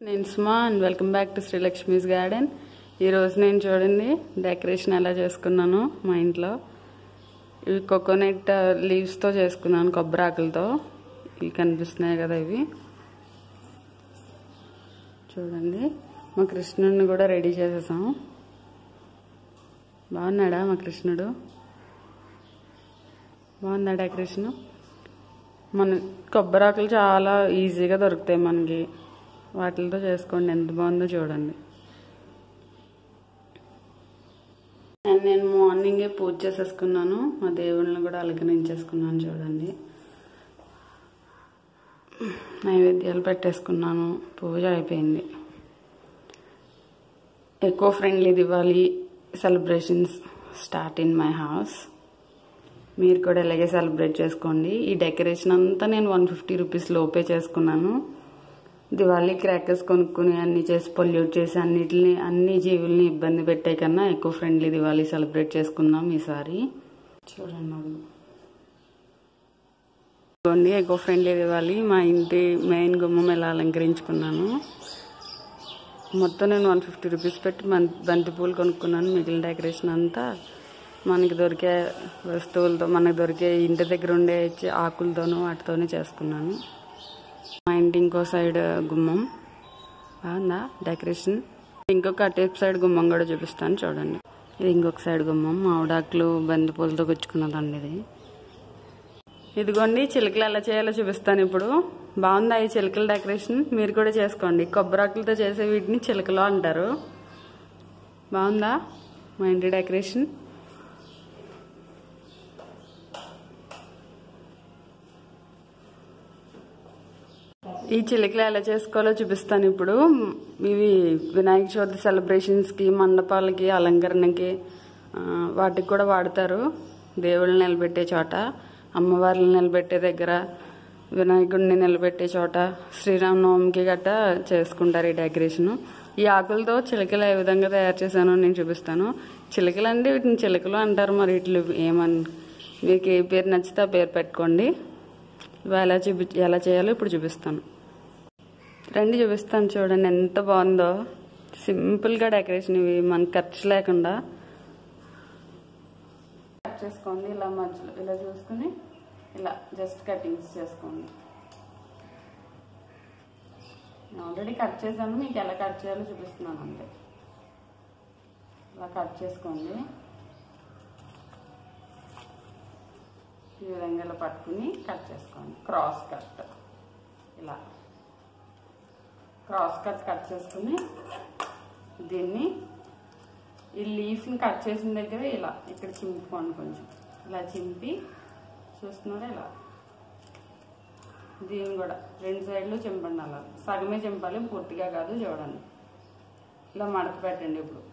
నేను Suma and welcome back to Sreelakshmi's garden ఈరోజు నేను చూడండి డెకరేషన్ ఎలా చేసుకున్నాను మా ఇంట్లో ఇవి కోకోనట్ లీవ్స్తో చేసుకున్నాను కొబ్బరి ఆకులతో ఇవి కనిపిస్తున్నాయి కదా ఇవి చూడండి మా కృష్ణుడిని కూడా రెడీ చేసేసాం బాగున్నాడా మా కృష్ణుడు బాగుందా డెకరేషన్ మన కొబ్బరాకులు చాలా ఈజీగా దొరుకుతాయి మనకి వాటితో చేసుకోండి ఎంత బాగుందో చూడండి అండ్ నేను మార్నింగే పూజ చేసేసుకున్నాను మా దేవుళ్ళని కూడా అలంకరించేసుకున్నాను చూడండి నైవేద్యాలు పెట్టేసుకున్నాను పూజ అయిపోయింది ఎక్కువ friendly Diwali celebrations start in my house మీరు కూడా ఇలాగే సెలబ్రేట్ చేసుకోండి ఈ డెకరేషన్ అంతా నేను వన్ ఫిఫ్టీ రూపీస్ లోపే చేసుకున్నాను దివాళీ క్రాకర్స్ కొనుక్కుని అన్ని చేసి పొల్యూట్ చేసి అన్నిటిని అన్ని జీవుల్ని ఇబ్బంది పెట్టే కన్నా ఎక్కువ ఫ్రెండ్లీ దివాళీ సెలబ్రేట్ చేసుకుందాం ఈసారి చూడండి అది ఇదిగోండి ఎక్కువ ఫ్రెండ్లీ దివాళీ మా ఇంటి మెయిన్ గుమ్మం ఎలా అలంకరించుకున్నాను మొత్తం నేను వన్ ఫిఫ్టీ రూపీస్ పెట్టి బంతి పూలు కొనుక్కున్నాను మిగిలిన డెకరేషన్ అంతా మనకి దొరికే వస్తువులతో మనకు దొరికే ఇంటి దగ్గర ఉండే ఆకులతోనూ వాటితోనే చేసుకున్నాను మా ఇంటి ఇంకో సైడ్ గుమ్మం బాగుందా డెకరేషన్ ఇంకొక అటేపు సైడ్ గుమ్మం కూడా చూపిస్తాను చూడండి ఇది ఇంకొక సైడ్ గుమ్మం మామిడాకులు బంతి పూలతో గుచ్చుకున్నదండి ఇది ఇదిగోండి చిలుకలు ఎలా చేయాలో చూపిస్తాను ఇప్పుడు బాగుందా ఈ చిలుకల డెకరేషన్ మీరు కూడా చేసుకోండి కొబ్బరాకులతో చేసే వీటిని చిలుకలు అంటారు బాగుందా మా ఇంటి డెకరేషన్ ఈ చిలుకలు ఎలా చేసుకోవాలో చూపిస్తాను ఇప్పుడు ఇవి వినాయక చవితి సెలబ్రేషన్స్కి మండపాలకి అలంకరణకి వాటికి కూడా వాడతారు దేవుళ్ళని నిలబెట్టే చోట అమ్మవారిని నిలబెట్టే దగ్గర వినాయకుడిని నిలబెట్టే చోట శ్రీరామనవమికి గట్ట చేసుకుంటారు ఈ డెకరేషన్ ఈ ఆకులతో చిలకలు ఏ విధంగా తయారు చేశానో నేను చూపిస్తాను చిలకలు అంటే వీటిని చిలకలు అంటారు మరి వీటిని ఏమని మీకు ఏ పేరు నచ్చితే ఆ పేరు పెట్టుకోండి ఇవి ఎలా చూపి ఎలా చేయాలో ఇప్పుడు చూపిస్తాను రండి చూపిస్తాను చూడండి ఎంత బాగుందో సింపుల్గా డెకరేషన్ ఇవి మనకి ఖర్చు లేకుండా కట్ చేసుకోండి ఇలా మధ్యలో ఇలా చూసుకుని ఇలా జస్ట్ కటింగ్స్ చేసుకోండి ఆల్రెడీ కట్ చేశాను మీకు ఎలా కట్ చేయాలో చూపిస్తున్నాను అంతే ఇలా కట్ చేసుకోండి ఈ విధంగా ఇలా పట్టుకుని కట్ చేసుకోండి క్రాస్ కట్ ఇలా క్రాస్ కట్ కట్ చేసుకుని దీన్ని ఈ లీఫ్ని కట్ చేసిన దగ్గర ఇలా ఇక్కడ చింపుకోండి కొంచెం ఇలా చింపి చూస్తున్నారా ఇలా దీన్ని కూడా రెండు సైడ్లు చింపండి అలా సగమే చింపాలి పూర్తిగా కాదు చూడండి ఇలా మడత పెట్టండి ఇప్పుడు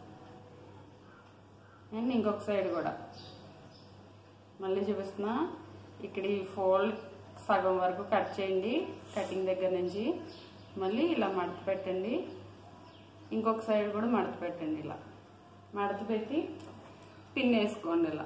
అండ్ ఇంకొక సైడ్ కూడా మళ్ళీ చూపిస్తున్నా ఇక్కడ ఈ ఫోల్డ్ సగం వరకు కట్ చేయండి కటింగ్ దగ్గర నుంచి మళ్ళీ ఇలా మడత పెట్టండి ఇంకొక సైడ్ కూడా మడత పెట్టండి ఇలా మడత పెట్టి పిన్ వేసుకోండి ఇలా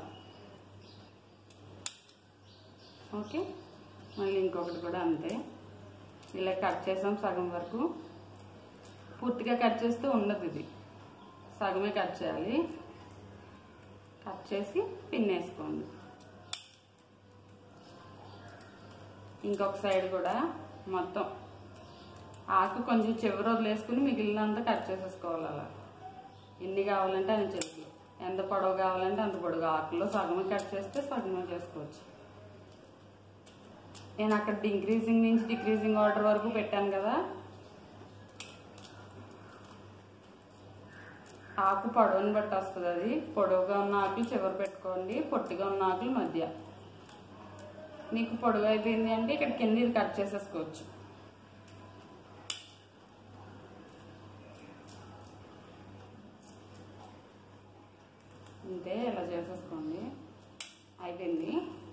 ఓకే మళ్ళీ ఇంకొకటి కూడా అంతే ఇలా కట్ చేసాం సగం వరకు పూర్తిగా కట్ చేస్తే ఉండదు ఇది సగమే కట్ చేయాలి కట్ చేసి పిన్ వేసుకోండి ఇంకొక సైడ్ కూడా మొత్తం ఆకు కొంచెం చివరి వదిలేసుకుని మిగిలినంతా కట్ చేసేసుకోవాలి అలా ఎన్ని కావాలంటే అని చెప్పి ఎంత పొడవు కావాలంటే అంత పొడవు ఆకులో సగమే కట్ చేస్తే సగమే చేసుకోవచ్చు నేను అక్కడ ఇంక్రీజింగ్ నుంచి డిక్రీజింగ్ ఆర్డర్ వరకు పెట్టాను కదా ఆకు పొడవుని బట్టి వస్తుంది అది పొడవుగా ఉన్న ఆకులు చివరి పెట్టుకోండి పొట్టిగా ఉన్న ఆకులు మధ్య మీకు పొడవు అయిపోయింది అంటే ఇక్కడ కింద ఇది కట్ చేసేసుకోవచ్చు అంతే ఇలా చేసేసుకోండి అయిపోయింది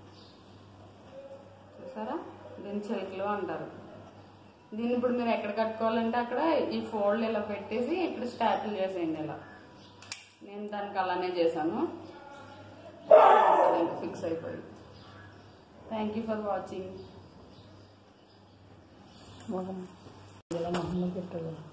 చూసారా దీన్ని చిలకలు అంటారు దీన్ని ఇప్పుడు మీరు ఎక్కడ కట్టుకోవాలంటే అక్కడ ఈ ఫోల్డ్ ఇలా పెట్టేసి ఇక్కడ స్టార్టిల్ చేసేయండి ఇలా నేను దానికి అలానే చేశాను ఫిక్స్ అయిపోయి థ్యాంక్ యూ ఫర్ వాచింగ్ ఇలా మొహమ్మద్ పెట్టాలి